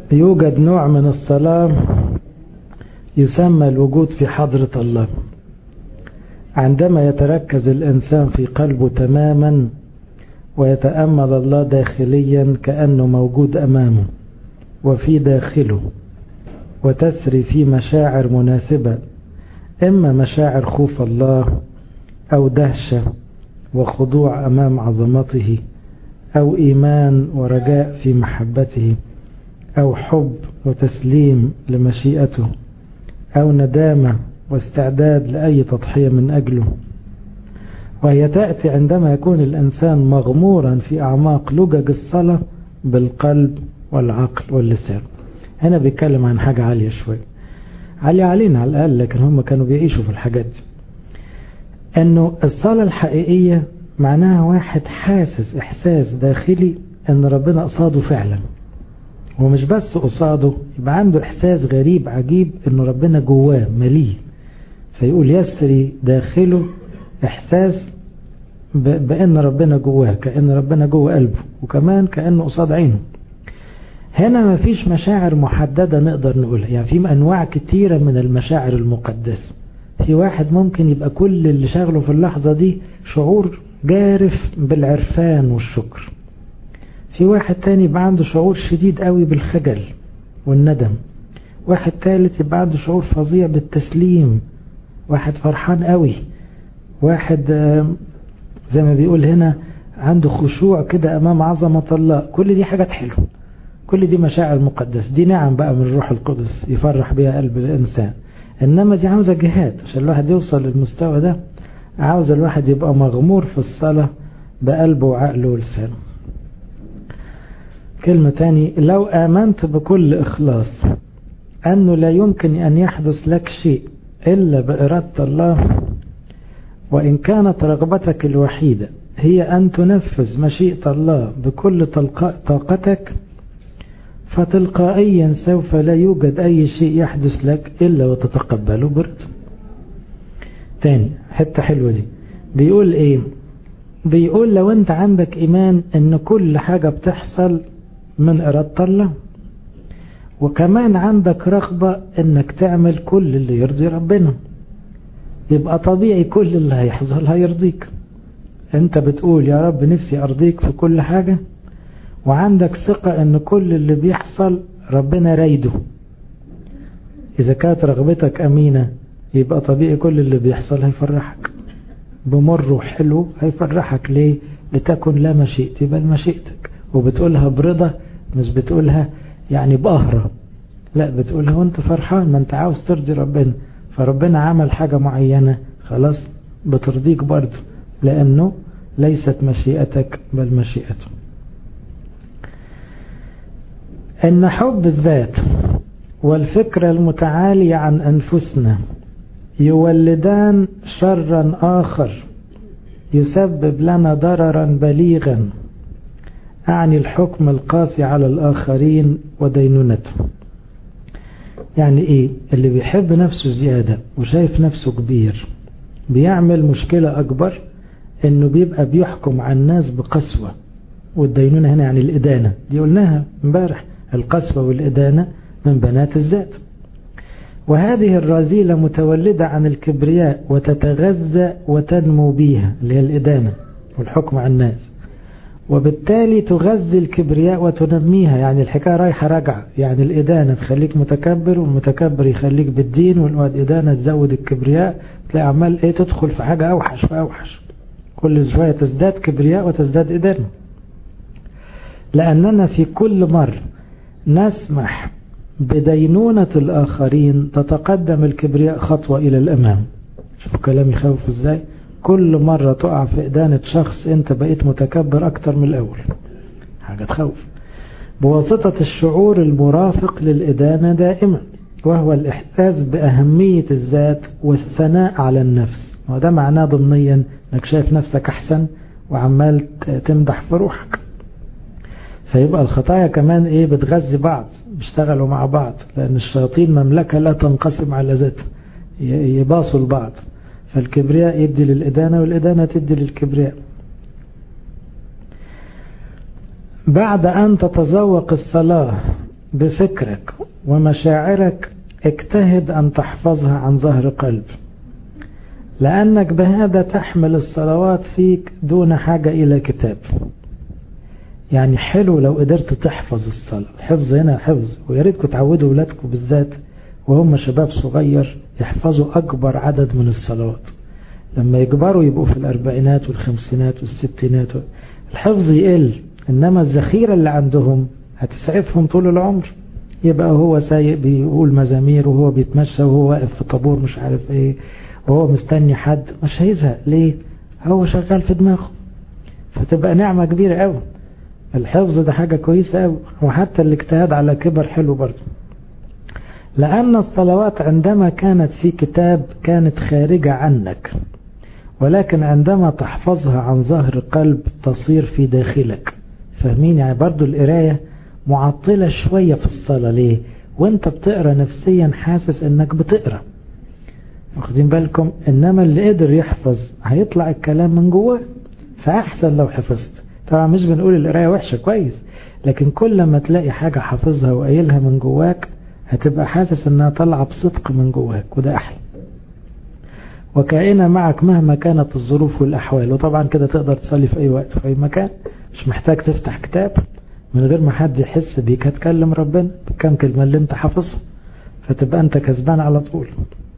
يوجد نوع من الصلاة يسمى الوجود في حضرة الله عندما يتركز الإنسان في قلبه تماما ويتأمل الله داخليا كأنه موجود أمامه وفي داخله وتسري في مشاعر مناسبة إما مشاعر خوف الله أو دهشة وخضوع أمام عظمته أو إيمان ورجاء في محبته أو حب وتسليم لمشيئته أو ندامة واستعداد لأي تضحية من أجله وهي تأتي عندما يكون الإنسان مغمورا في أعماق لجج الصلاة بالقلب والعقل واللسان هنا بيتكلم عن حاجة عالية شوية عالية علينا على الأقل لكن هم كانوا بيعيشوا في الحاجات دي أنه الصلاة الحقيقية معناها واحد حاسس إحساس داخلي أن ربنا قصاده فعلا ومش بس قصاده يبقى عنده إحساس غريب عجيب أنه ربنا جواه مليه فيقول يسري داخله إحساس بأن ربنا جواه كأن ربنا جوه قلبه وكمان كأنه قصاد عينه هنا ما فيش مشاعر محددة نقدر نقولها يعني في أنواع كتيرة من المشاعر المقدسة في واحد ممكن يبقى كل اللي شغله في اللحظة دي شعور جارف بالعرفان والشكر في واحد تاني يبقى عنده شعور شديد قوي بالخجل والندم واحد تالت يبقى عنده شعور فظيع بالتسليم واحد فرحان قوي واحد زي ما بيقول هنا عنده خشوع كده أمام عظمة الله كل دي حاجات حلوة كل دي مشاعر مقدسة دي نعم بقى من الروح القدس يفرح بها قلب الإنسان إنما دي عاوزة جهاد عشان الواحد يوصل للمستوى ده عاوز الواحد يبقى مغمور في الصلاة بقلبه وعقله ولسانه كلمة تاني لو آمنت بكل إخلاص أنه لا يمكن أن يحدث لك شيء إلا بإرادة الله وإن كانت رغبتك الوحيدة هي أن تنفذ مشيئة الله بكل طاقتك فتلقائيا سوف لا يوجد أي شيء يحدث لك إلا وتتقبله برد تاني حتة حلوة دي بيقول إيه بيقول لو أنت عندك إيمان أن كل حاجة بتحصل من إرادة الله وكمان عندك رغبة أنك تعمل كل اللي يرضي ربنا يبقى طبيعي كل اللي هيحصل هيرضيك انت بتقول يا رب نفسي ارضيك في كل حاجة وعندك ثقة ان كل اللي بيحصل ربنا رايده اذا كانت رغبتك امينة يبقى طبيعي كل اللي بيحصل هيفرحك بمر وحلو هيفرحك ليه لتكن لا مشيئتي بل مشيئتك وبتقولها برضا مش بتقولها يعني بقهرة لا بتقولها وانت فرحان ما انت عاوز ترضي ربنا فربنا عمل حاجة معينة خلاص بترضيك برضه لأنه ليست مشيئتك بل مشيئته أن حب الذات والفكرة المتعالية عن أنفسنا يولدان شرا آخر يسبب لنا ضررا بليغا أعني الحكم القاسي على الآخرين ودينونته يعني ايه اللي بيحب نفسه زيادة وشايف نفسه كبير بيعمل مشكلة اكبر انه بيبقى بيحكم على الناس بقسوة والدينونة هنا يعني الادانة دي قلناها امبارح القسوة والادانة من بنات الذات وهذه الرذيلة متولدة عن الكبرياء وتتغذى وتنمو بيها اللي هي الادانة والحكم على الناس وبالتالي تغذي الكبرياء وتنميها يعني الحكاية رايحة راجعة يعني الإدانة تخليك متكبر والمتكبر يخليك بالدين والإدانة تزود الكبرياء تلاقي عمال إيه تدخل في حاجة أوحش فأوحش كل شوية تزداد كبرياء وتزداد إدانة لأننا في كل مرة نسمح بدينونة الآخرين تتقدم الكبرياء خطوة إلى الأمام شوفوا كلامي يخوف إزاي كل مرة تقع في إدانة شخص أنت بقيت متكبر أكتر من الأول حاجة تخوف بواسطة الشعور المرافق للإدانة دائما وهو الإحساس بأهمية الذات والثناء على النفس وده معناه ضمنيا أنك شايف نفسك أحسن وعمال تمدح في روحك فيبقى الخطايا كمان إيه بتغذي بعض بيشتغلوا مع بعض لأن الشياطين مملكة لا تنقسم على ذاتها يباصوا البعض فالكبرياء يدي للإدانة والإدانة تدي للكبرياء بعد أن تتذوق الصلاة بفكرك ومشاعرك اجتهد أن تحفظها عن ظهر قلب لأنك بهذا تحمل الصلوات فيك دون حاجة إلى كتاب يعني حلو لو قدرت تحفظ الصلاة الحفظ هنا حفظ ويا ريتكم تعودوا أولادكم بالذات وهم شباب صغير يحفظوا أكبر عدد من الصلوات لما يكبروا يبقوا في الأربعينات والخمسينات والستينات الحفظ يقل إنما الذخيرة اللي عندهم هتسعفهم طول العمر يبقى هو سايق بيقول مزامير وهو بيتمشى وهو واقف في طابور مش عارف ايه وهو مستني حد مش هيزهق ليه هو شغال في دماغه فتبقى نعمة كبيرة قوي الحفظ ده حاجة كويسة قوي وحتى الاجتهاد على كبر حلو برضه لأن الصلوات عندما كانت في كتاب كانت خارجة عنك ولكن عندما تحفظها عن ظهر قلب تصير في داخلك فاهمين يعني برضو القراية معطلة شوية في الصلاة ليه وانت بتقرأ نفسيا حاسس انك بتقرأ واخدين بالكم انما اللي قدر يحفظ هيطلع الكلام من جواه فاحسن لو حفظت طبعا مش بنقول القراية وحشة كويس لكن كل ما تلاقي حاجة حافظها وقايلها من جواك هتبقى حاسس انها طالعة بصدق من جواك وده احلى وكائنة معك مهما كانت الظروف والأحوال وطبعا كده تقدر تصلي في أي وقت في أي مكان مش محتاج تفتح كتاب من غير ما حد يحس بيك هتكلم ربنا بكم كلمة اللي انت حافظه فتبقى انت كسبان على طول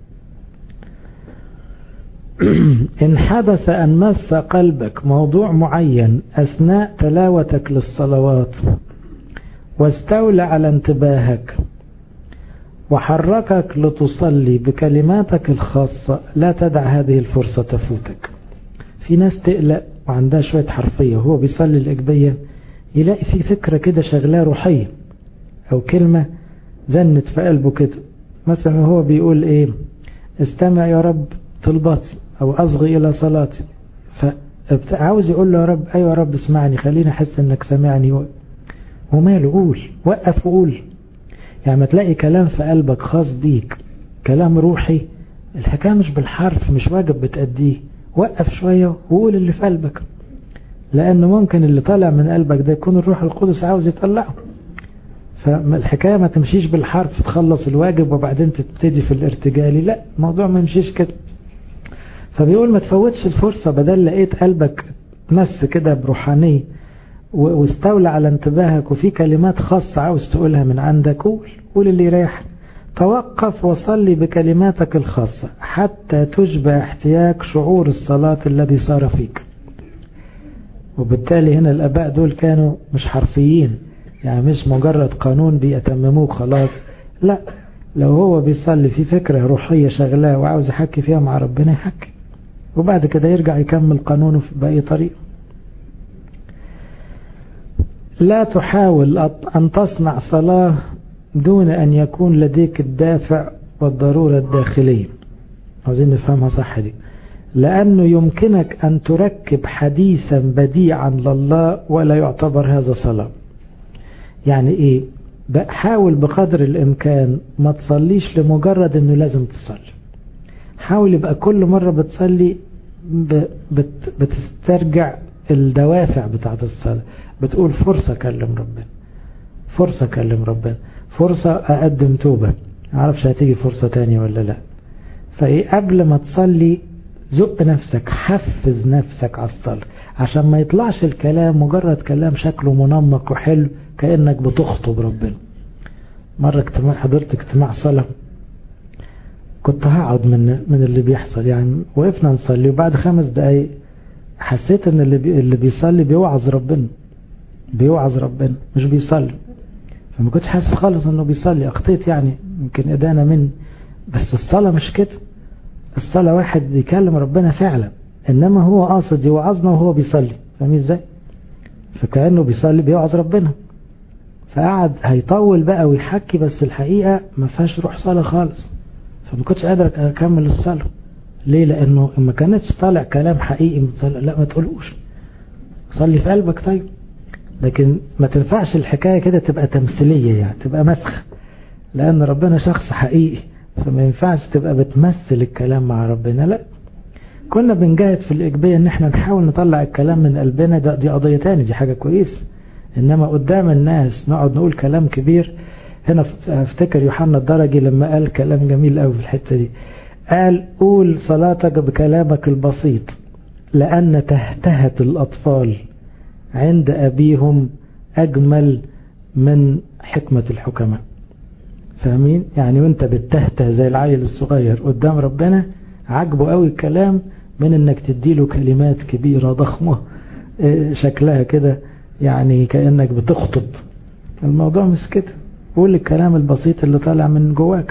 إن حدث أن مس قلبك موضوع معين أثناء تلاوتك للصلوات واستولى على انتباهك وحركك لتصلي بكلماتك الخاصة لا تدع هذه الفرصة تفوتك في ناس تقلق وعندها شوية حرفية وهو بيصلي الإجبية يلاقي في فكرة كده شغلاه روحية أو كلمة زنت في قلبه كده مثلا هو بيقول إيه استمع يا رب طلباتي أو أصغي إلى صلاتي فعاوز يقول له يا رب أيوة يا رب اسمعني خليني أحس إنك سامعني وماله قول وقف وقول يعني ما تلاقي كلام في قلبك خاص بيك كلام روحي الحكاية مش بالحرف مش واجب بتأديه وقف شوية وقول اللي في قلبك لأن ممكن اللي طالع من قلبك ده يكون الروح القدس عاوز يطلعه فالحكاية ما تمشيش بالحرف تخلص الواجب وبعدين تبتدي في الارتجالي لا الموضوع ما يمشيش كده فبيقول ما تفوتش الفرصة بدل لقيت قلبك مس كده بروحانية واستولى على انتباهك وفي كلمات خاصة عاوز تقولها من عندك قول قول اللي يريح توقف وصلي بكلماتك الخاصة حتى تشبع احتياج شعور الصلاة الذي صار فيك وبالتالي هنا الأباء دول كانوا مش حرفيين يعني مش مجرد قانون بيتمموه خلاص لا لو هو بيصلي في فكرة روحية شغلاه وعاوز يحكي فيها مع ربنا يحكي وبعد كده يرجع يكمل قانونه بأي طريقة لا تحاول أن تصنع صلاة دون أن يكون لديك الدافع والضرورة الداخلية عاوزين نفهمها صح دي لأنه يمكنك أن تركب حديثا بديعا لله ولا يعتبر هذا صلاة يعني إيه حاول بقدر الإمكان ما تصليش لمجرد أنه لازم تصلي حاول يبقى كل مرة بتصلي بت بتسترجع الدوافع بتاعت الصلاة بتقول فرصة أكلم ربنا فرصة أكلم ربنا فرصة أقدم توبة معرفش هتيجي فرصة تانية ولا لا فإيه قبل ما تصلي زق نفسك حفز نفسك على الصلاة عشان ما يطلعش الكلام مجرد كلام شكله منمق وحلو كأنك بتخطب ربنا مرة اجتماع حضرت اجتماع صلاة كنت هقعد من من اللي بيحصل يعني وقفنا نصلي وبعد خمس دقايق حسيت ان اللي بي اللي بيصلي بيوعظ ربنا بيوعظ ربنا مش بيصلي فما كنتش حاسس خالص انه بيصلي اخطيت يعني يمكن ادانه مني بس الصلاة مش كده الصلاة واحد بيكلم ربنا فعلا انما هو قاصد يوعظنا وهو بيصلي فاهمين ازاي فكأنه بيصلي بيوعظ ربنا فقعد هيطول بقى ويحكي بس الحقيقة ما فيهاش روح صلاة خالص فما كنتش قادر اكمل الصلاة ليه لانه ما كانتش طالع كلام حقيقي لا ما تقولوش صلي في قلبك طيب لكن ما تنفعش الحكاية كده تبقى تمثيلية يعني تبقى مسخ لان ربنا شخص حقيقي فما ينفعش تبقى بتمثل الكلام مع ربنا لا كنا بنجاهد في الإجبية ان احنا نحاول نطلع الكلام من قلبنا ده دي قضية تاني دي حاجة كويسة انما قدام الناس نقعد نقول كلام كبير هنا افتكر يوحنا الدرجي لما قال كلام جميل قوي في الحتة دي قال قول صلاتك بكلامك البسيط لأن تهتهة الأطفال عند أبيهم أجمل من حكمة الحكماء فاهمين يعني وانت بتهته زي العيل الصغير قدام ربنا عجبه قوي الكلام من انك تديله كلمات كبيرة ضخمة شكلها كده يعني كأنك بتخطب الموضوع مش كده قول الكلام البسيط اللي طالع من جواك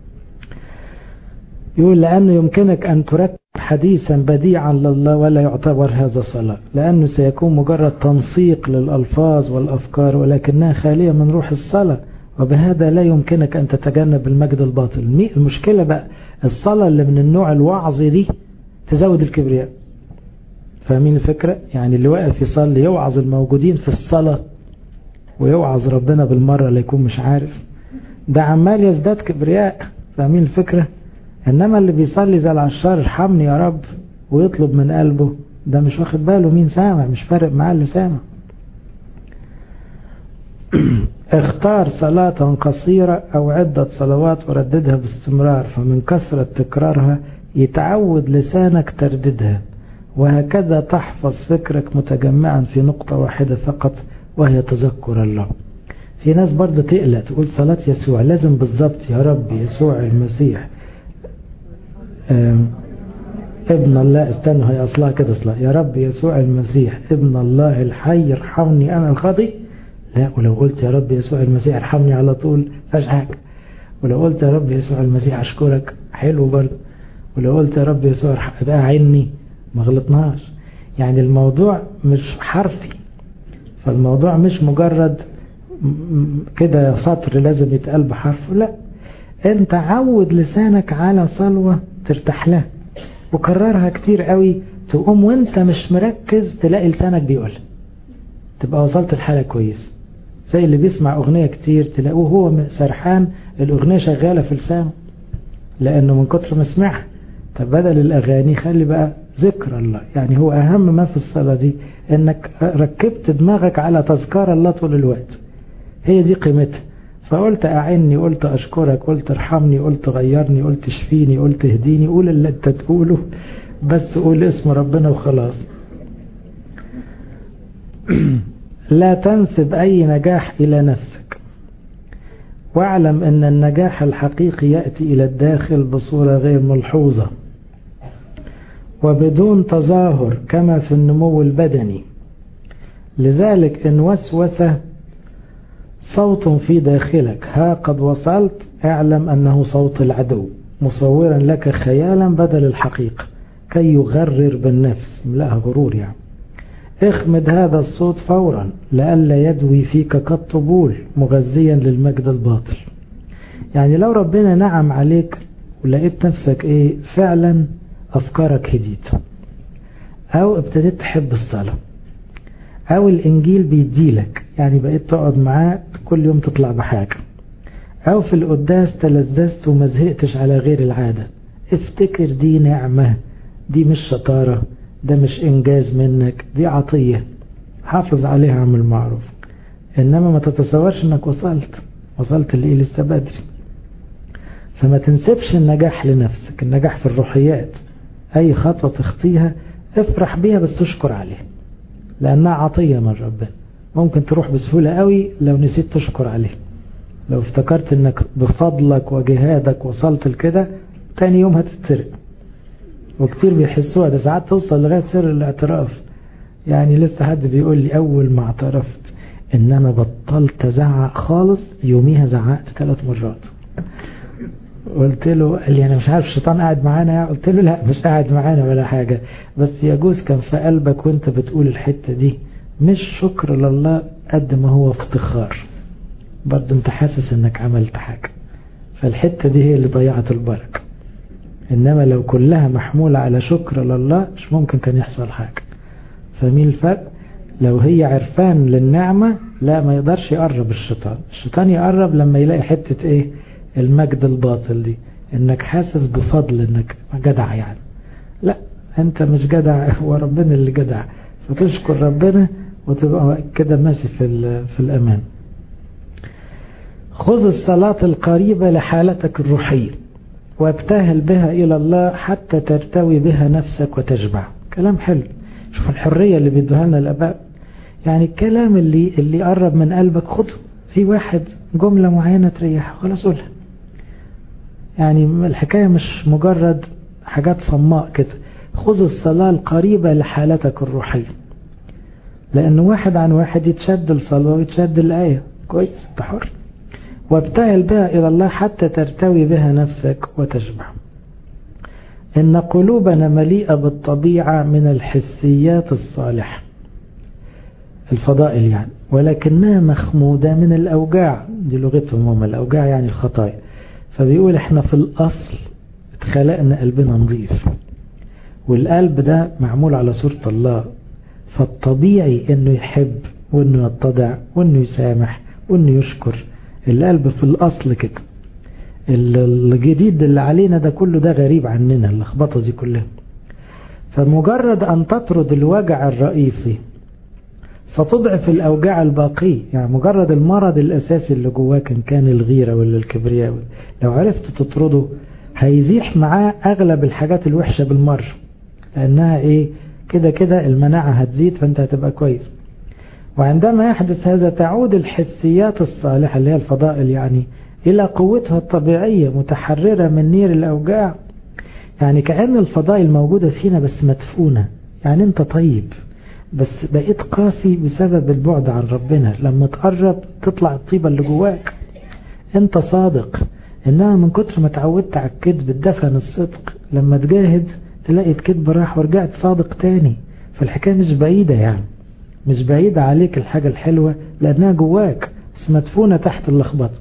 يقول لأنه يمكنك أن تركب حديثا بديعا لله ولا يعتبر هذا صلاة لأنه سيكون مجرد تنسيق للألفاظ والأفكار ولكنها خالية من روح الصلاة وبهذا لا يمكنك أن تتجنب المجد الباطل المشكلة بقى الصلاة اللي من النوع الوعظي دي تزود الكبرياء فاهمين الفكرة يعني اللي واقف يصلي يوعظ الموجودين في الصلاة ويوعظ ربنا بالمرة لا يكون مش عارف ده عمال يزداد كبرياء فاهمين الفكرة انما اللي بيصلي زي العشار ارحمني يا رب ويطلب من قلبه ده مش واخد باله مين سامع مش فارق معاه اللي سامع اختار صلاة قصيرة او عدة صلوات ورددها باستمرار فمن كثرة تكرارها يتعود لسانك ترددها وهكذا تحفظ فكرك متجمعا في نقطة واحدة فقط وهي تذكر الله في ناس برضه تقلق تقول صلاة يسوع لازم بالظبط يا رب يسوع المسيح ابن الله استنوا هي اصلها كده اصلها يا رب يسوع المسيح ابن الله الحي ارحمني انا الخاطي لا ولو قلت يا رب يسوع المسيح ارحمني على طول فاش حاجه ولو قلت يا رب يسوع المسيح اشكرك حلو برضه ولو قلت يا رب يسوع بقى عيني ما غلطناش يعني الموضوع مش حرفي فالموضوع مش مجرد كده سطر لازم يتقال بحرف لا انت عود لسانك على صلوة ترتاح لها وكررها كتير قوي تقوم وانت مش مركز تلاقي لسانك بيقول تبقى وصلت الحالة كويس زي اللي بيسمع اغنية كتير تلاقوه هو سرحان الاغنية شغالة في لسانه لانه من كتر ما سمعها طب بدل الاغاني خلي بقى ذكر الله يعني هو اهم ما في الصلاة دي انك ركبت دماغك على تذكار الله طول الوقت هي دي قيمتها فقلت أعني قلت أشكرك قلت ارحمني قلت غيرني قلت اشفيني قلت اهديني قول اللي انت تقوله بس قول اسم ربنا وخلاص لا تنسب أي نجاح إلى نفسك واعلم أن النجاح الحقيقي يأتي إلى الداخل بصورة غير ملحوظة وبدون تظاهر كما في النمو البدني لذلك إن وسوس صوت في داخلك ها قد وصلت اعلم أنه صوت العدو مصورا لك خيالا بدل الحقيقة كي يغرر بالنفس لا غرور يعني اخمد هذا الصوت فورا لئلا يدوي فيك كالطبول مغذيا للمجد الباطل يعني لو ربنا نعم عليك ولقيت نفسك ايه فعلا افكارك هديت او ابتديت تحب الصلاة او الانجيل بيديلك يعني بقيت تقعد معاه كل يوم تطلع بحاجة او في القداس تلذذت وما زهقتش على غير العادة افتكر دي نعمة دي مش شطارة ده مش انجاز منك دي عطية حافظ عليها عمل معروف انما ما تتصورش انك وصلت وصلت لإيه لسه بدري فما تنسبش النجاح لنفسك النجاح في الروحيات اي خطوة تخطيها افرح بيها بس تشكر عليها لانها عطية من ربنا ممكن تروح بسهولة قوي لو نسيت تشكر عليه لو افتكرت انك بفضلك وجهادك وصلت لكده تاني يوم هتتسرق وكتير بيحسوها ده ساعات توصل لغاية سر الاعتراف يعني لسه حد بيقول لي اول ما اعترفت ان انا بطلت ازعق خالص يوميها زعقت ثلاث مرات قلت له قال لي انا مش عارف الشيطان قاعد معانا قلت له لا مش قاعد معانا ولا حاجة بس يجوز كان في قلبك وانت بتقول الحتة دي مش شكر لله قد ما هو افتخار برضه انت حاسس انك عملت حاجة فالحتة دي هي اللي ضيعت البركة انما لو كلها محمولة على شكر لله مش ممكن كان يحصل حاجة فمين الفرق لو هي عرفان للنعمة لا ما يقدرش يقرب الشيطان الشيطان يقرب لما يلاقي حتة ايه المجد الباطل دي انك حاسس بفضل انك جدع يعني لا انت مش جدع هو ربنا اللي جدع فتشكر ربنا وتبقى كده ماشي في, في الأمان خذ الصلاة القريبة لحالتك الروحية وابتهل بها إلى الله حتى ترتوي بها نفسك وتشبع كلام حلو شوف الحرية اللي بيدوها لنا الآباء يعني الكلام اللي اللي قرب من قلبك خده في واحد جملة معينة تريحه خلاص قولها يعني الحكاية مش مجرد حاجات صماء كده خذ الصلاة القريبة لحالتك الروحية لأن واحد عن واحد يتشد الصلاة ويتشد الآية كويس انت حر وابتهل بها إلى الله حتى ترتوي بها نفسك وتشبع إن قلوبنا مليئة بالطبيعة من الحسيات الصالحة الفضائل يعني ولكنها مخمودة من الأوجاع دي لغتهم هم الأوجاع يعني الخطايا فبيقول احنا في الأصل اتخلقنا قلبنا نظيف والقلب ده معمول على صورة الله فالطبيعي انه يحب وانه يتضع وانه يسامح وانه يشكر القلب في الأصل كده الجديد اللي علينا ده كله ده غريب عننا اللخبطة دي كلها فمجرد أن تطرد الوجع الرئيسي ستضعف الأوجاع الباقية يعني مجرد المرض الأساسي اللي جواك إن كان الغيرة ولا الكبرياء لو عرفت تطرده هيزيح معاه أغلب الحاجات الوحشة بالمرة لأنها إيه كده كده المناعة هتزيد فأنت هتبقى كويس وعندما يحدث هذا تعود الحسيات الصالحة اللي هي الفضائل يعني إلى قوتها الطبيعية متحررة من نير الأوجاع يعني كأن الفضائل موجودة فينا بس مدفونة يعني أنت طيب بس بقيت قاسي بسبب البعد عن ربنا لما تقرب تطلع الطيبة اللي جواك أنت صادق إنما من كتر ما تعودت على الكذب الدفن الصدق لما تجاهد تلاقي الكذب راح ورجعت صادق تاني فالحكاية مش بعيدة يعني مش بعيدة عليك الحاجة الحلوة لأنها جواك بس مدفونة تحت اللخبطة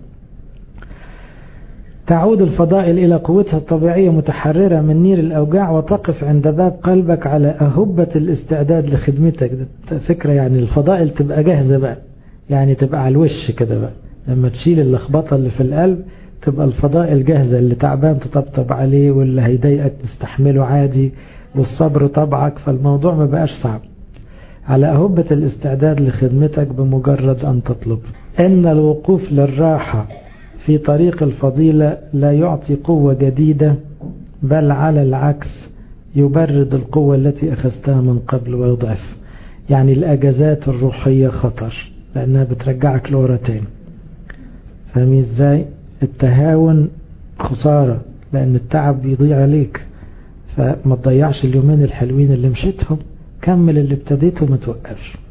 تعود الفضائل إلى قوتها الطبيعية متحررة من نير الأوجاع وتقف عند باب قلبك على أهبة الاستعداد لخدمتك ده فكرة يعني الفضائل تبقى جاهزة بقى يعني تبقى على الوش كده بقى لما تشيل اللخبطة اللي في القلب تبقى الفضائل جاهزة اللي تعبان تطبطب عليه واللي هيضايقك تستحمله عادي والصبر طبعك فالموضوع ما بقاش صعب على أهبة الاستعداد لخدمتك بمجرد أن تطلب إن الوقوف للراحة في طريق الفضيلة لا يعطي قوة جديدة بل على العكس يبرد القوة التي أخذتها من قبل ويضعف يعني الأجازات الروحية خطر لأنها بترجعك لورا تاني فاهمين ازاي التهاون خسارة لأن التعب بيضيع عليك فما تضيعش اليومين الحلوين اللي مشيتهم كمل اللي ابتديته ما توقفش